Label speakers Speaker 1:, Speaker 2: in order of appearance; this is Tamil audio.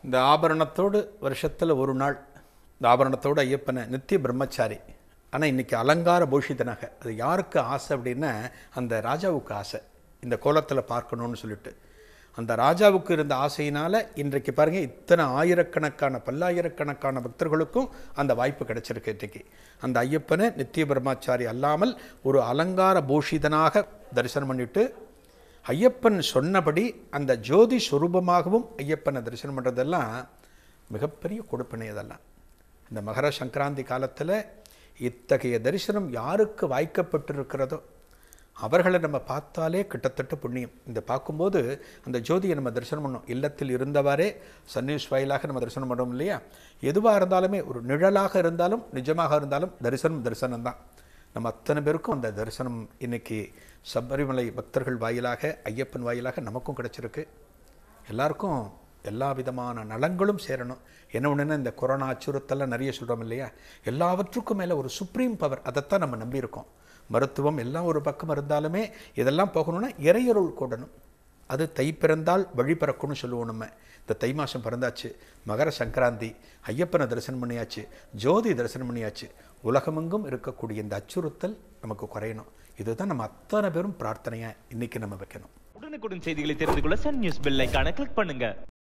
Speaker 1: இந்த ஆபரணத்தோடு வருஷத்தில் ஒரு நாள் இந்த ஆபரணத்தோடு ஐயப்பனை நித்திய பிரம்மச்சாரி ஆனால் இன்னைக்கு அலங்கார பூஷிதனாக அது யாருக்கு ஆசை அப்படின்னா அந்த ராஜாவுக்கு ஆசை இந்த கோலத்தில் பார்க்கணும்னு சொல்லிட்டு அந்த ராஜாவுக்கு இருந்த ஆசையினால் இன்றைக்கு பாருங்கள் இத்தனை ஆயிரக்கணக்கான பல்லாயிரக்கணக்கான பக்தர்களுக்கும் அந்த வாய்ப்பு கிடைச்சிருக்கு இன்றைக்கு அந்த ஐயப்பனை நித்திய பிரம்மச்சாரி அல்லாமல் ஒரு அலங்கார பூஷிதனாக தரிசனம் பண்ணிட்டு ஐயப்பன் சொன்னபடி அந்த ஜோதி சொரூபமாகவும் ஐயப்பனை தரிசனம் பண்ணுறதெல்லாம் மிகப்பெரிய கொடுப்பினை அதெல்லாம் இந்த மகர சங்கராந்தி காலத்தில் இத்தகைய தரிசனம் யாருக்கு வாய்க்கப்பட்டிருக்கிறதோ அவர்களை நம்ம பார்த்தாலே கிட்டத்தட்ட புண்ணியம் இந்த பார்க்கும்போது அந்த ஜோதியை நம்ம தரிசனம் பண்ணோம் இல்லத்தில் இருந்தவாறே சன்னியூஸ் வாயிலாக நம்ம தரிசனம் பண்ணுறோம் இல்லையா எதுவாக இருந்தாலுமே ஒரு நிழலாக இருந்தாலும் நிஜமாக இருந்தாலும் தரிசனம் தரிசனம் தான் நம்ம அத்தனை பேருக்கும் அந்த தரிசனம் இன்னைக்கு சபரிமலை பக்தர்கள் வாயிலாக ஐயப்பன் வாயிலாக நமக்கும் கிடைச்சிருக்கு எல்லாருக்கும் எல்லா விதமான நலங்களும் சேரணும் என்ன ஒன்றுன்னா இந்த கொரோனா அச்சுறுத்தல்லாம் நிறைய சொல்கிறோம் இல்லையா எல்லாவற்றுக்கும் மேலே ஒரு சுப்ரீம் பவர் அதைத்தான் நம்ம நம்பியிருக்கோம் மருத்துவம் எல்லாம் ஒரு பக்கம் இருந்தாலுமே இதெல்லாம் போகணும்னா இறையருள் கூடணும் அது தை பிறந்தால் வழி பிறக்கும்னு சொல்லுவோம் நம்ம இந்த தை மாதம் பிறந்தாச்சு மகர சங்கராந்தி ஐயப்பனை தரிசனம் பண்ணியாச்சு ஜோதி தரிசனம் பண்ணியாச்சு உலகமெங்கும் இருக்கக்கூடிய இந்த அச்சுறுத்தல் நமக்கு குறையணும் இதுதான் நம்ம அத்தனை பேரும் பிரார்த்தனையாக இன்னைக்கு நம்ம வைக்கணும்
Speaker 2: உடனுக்குடன் செய்திகளை தெரிந்து கொள்ள சன் நியூஸ் பெல் ஐகானை கிளிக் பண்ணுங்க